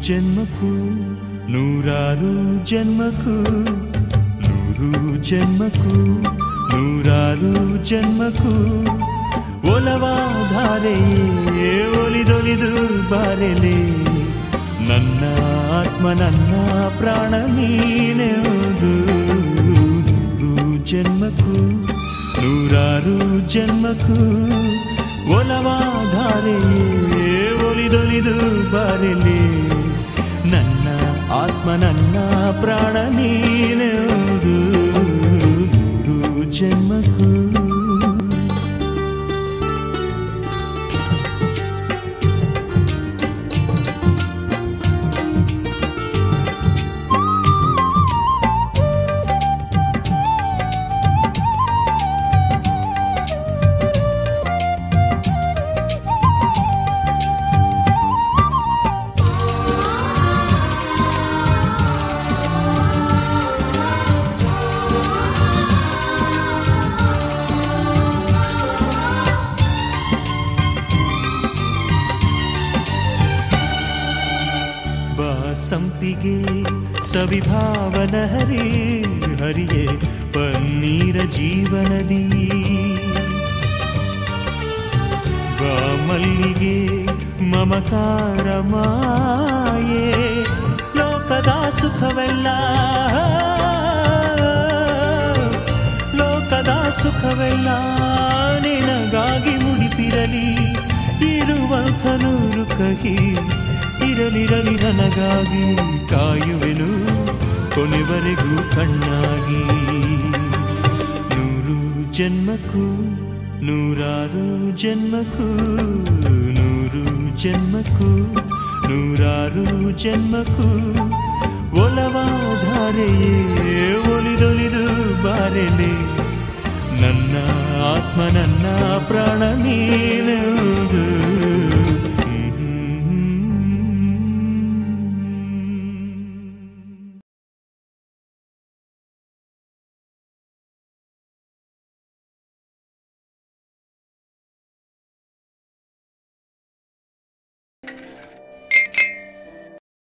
ಜನ್ಮಕ್ಕೂ ನೂರಾರು ಜನ್ಮಕ್ಕೂ ನೂರು ಜನ್ಮಕ್ಕೂ ನೂರಾರು ಜನ್ಮಕ್ಕೂ ಒಲವಾಧಾರೆಯೇ ಒಲಿದೊಲಿದು ಬಾರೆಲೆ ನನ್ನ ಆತ್ಮ ನನ್ನ ಪ್ರಾಣ ನೀನೆವುದು ನೂರು ಜನ್ಮಕ್ಕೂ ನೂರಾರು ಜನ್ಮಕ್ಕೂ ಒಲವಾಧಾರೆಯೇ ಒಲಿದೊಲಿದು ಬಾರೆಲೆ ನನ್ನ ಆತ್ಮ ನನ್ನ ಪ್ರಾಣ ನೀನೆವುದು ನೂರು ಜನ್ಮಕ್ಕೂ ಸಂಪಿಗೆ ಸವಿಭಾವನ ಹರಿ ಹರಿಯೇ ಪನ್ನೀರ ಜೀವನದಿ ಬಾ ಮಲ್ಲಿಗೆ ಮಮಕಾರ ಮಾಯೆ ಲೋಕದ ಸುಖವೆಲ್ಲ ಲೋಕದ ಸುಖವೆಲ್ಲ ನಿನಗಾಗಿ ಮುಡಿಪಿರಲಿ ಇರುವಂಥ ನೂರು ಕಹಿ ಇರಲಿರಲಿ ನನಗಾಗಿ ಕಾಯುವೆನು ಕೊನೆವರೆಗೂ ಕಣ್ಣಾಗಿ ನೂರು ಜನ್ಮಕ್ಕೂ ನೂರಾರು ಜನ್ಮಕ್ಕೂ ನೂರು ಜನ್ಮಕ್ಕೂ ನೂರಾರು ಜನ್ಮಕ್ಕೂ ಒಲವಾಧಾರೆಯೇ ಒಲಿದೊಲಿದು ಬಾರೆಲೆ ನನ್ನ ಆತ್ಮ ನನ್ನ ಪ್ರಾಣ ನೀನುವುದು